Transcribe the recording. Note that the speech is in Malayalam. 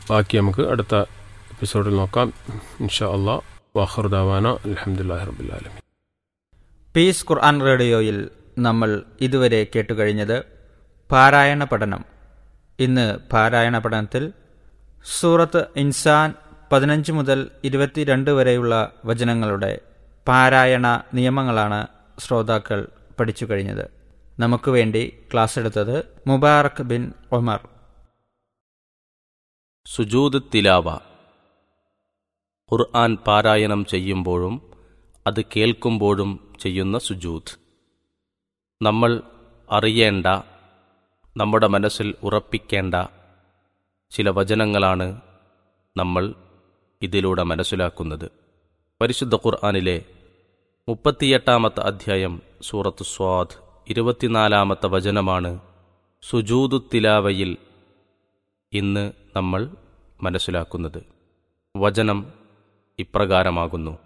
ബാക്കി നമുക്ക് അടുത്ത എപ്പിസോഡിൽ നോക്കാം ഇൻഷാ അള്ളാഹ് വാഹറുദാവാന അലഹമുല്ലാ റബുല്ലാലമി പീസ് ഖുർആൻ റേഡിയോയിൽ നമ്മൾ ഇതുവരെ കേട്ടുകഴിഞ്ഞത് പാരായണ പഠനം ഇന്ന് പാരായണ പഠനത്തിൽ സൂറത്ത് ഇൻസാൻ പതിനഞ്ച് മുതൽ ഇരുപത്തിരണ്ട് വരെയുള്ള വചനങ്ങളുടെ പാരായണ നിയമങ്ങളാണ് ശ്രോതാക്കൾ പഠിച്ചു കഴിഞ്ഞത് നമുക്ക് വേണ്ടി ക്ലാസ് എടുത്തത് മുബാറക് ബിൻ ഒമർ സുജൂദ് തിലാവ ഖുർആൻ പാരായണം ചെയ്യുമ്പോഴും അത് കേൾക്കുമ്പോഴും ചെയ്യുന്ന സുജൂദ് നമ്മൾ അറിയേണ്ട നമ്മുടെ മനസ്സിൽ ഉറപ്പിക്കേണ്ട ചില വചനങ്ങളാണ് നമ്മൾ ഇതിലൂടെ മനസ്സിലാക്കുന്നത് പരിശുദ്ധ ഖുർആനിലെ മുപ്പത്തിയെട്ടാമത്തെ അധ്യായം സൂറത്ത് സ്വാദ് ഇരുപത്തിനാലാമത്തെ വചനമാണ് സുജൂദു തിലാവയിൽ ഇന്ന് നമ്മൾ മനസ്സിലാക്കുന്നത് വചനം ഇപ്രകാരമാകുന്നു